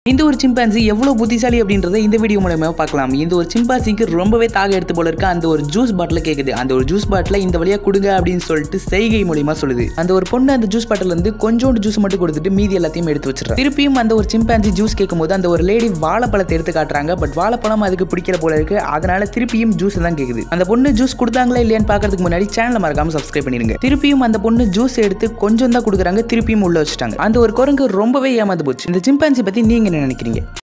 இந்த ஒரு சிம்பான்சி எவ்வளவு புத்திசாலி அப்படின்றத இந்த வீடியோ மூலமா பார்க்கலாம் இந்த ஒரு சிம்பான்சிக்கு ரொம்பவே தாக எடுத்து போல இருக்கு அந்த ஒரு ஜூஸ் பாட்டில் கேக்குது அந்த ஒரு ஜூஸ் பாட்டில் இந்த வழியா கொடுங்க அப்படின்னு சொல்லிட்டு செய்கை மூலியமா சொல்லுது அந்த ஒரு பொண்ணு அந்த ஜூஸ் பாட்டில் இருந்து கொஞ்சோண்டு ஜூஸ் மட்டும் கொடுத்துட்டு மீதி எல்லாத்தையும் எடுத்து வச்சிருக்கா திருப்பியும் அந்த ஒரு சிம்பான்சி ஜூஸ் கேட்கும்போது அந்த ஒரு லேடி வாழைப்பழத்தை எடுத்து காட்டுறாங்க பட் வாழைப்பழம் அதுக்கு பிடிக்கல போல இருக்கு அதனால திருப்பியும் ஜூஸ் தான் கேக்குது அந்த பொண்ணு ஜூஸ் கொடுத்தாங்களா இல்லையான்னு பார்க்கறதுக்கு முன்னாடி சேனலை மறக்காம சப்ஸ்கிரைப் பண்ணிருங்க திருப்பியும் அந்த பொண்ணு ஜூஸ் எடுத்து கொஞ்சம் தான் கொடுக்குறாங்க திருப்பியும் உள்ள வச்சுட்டாங்க அந்த ஒரு குரங்கு ரொம்பவே ஏமாந்து போச்சு இந்த சிம்பான்சி பத்தி நீங்க என்ன நினைக்கிறீங்க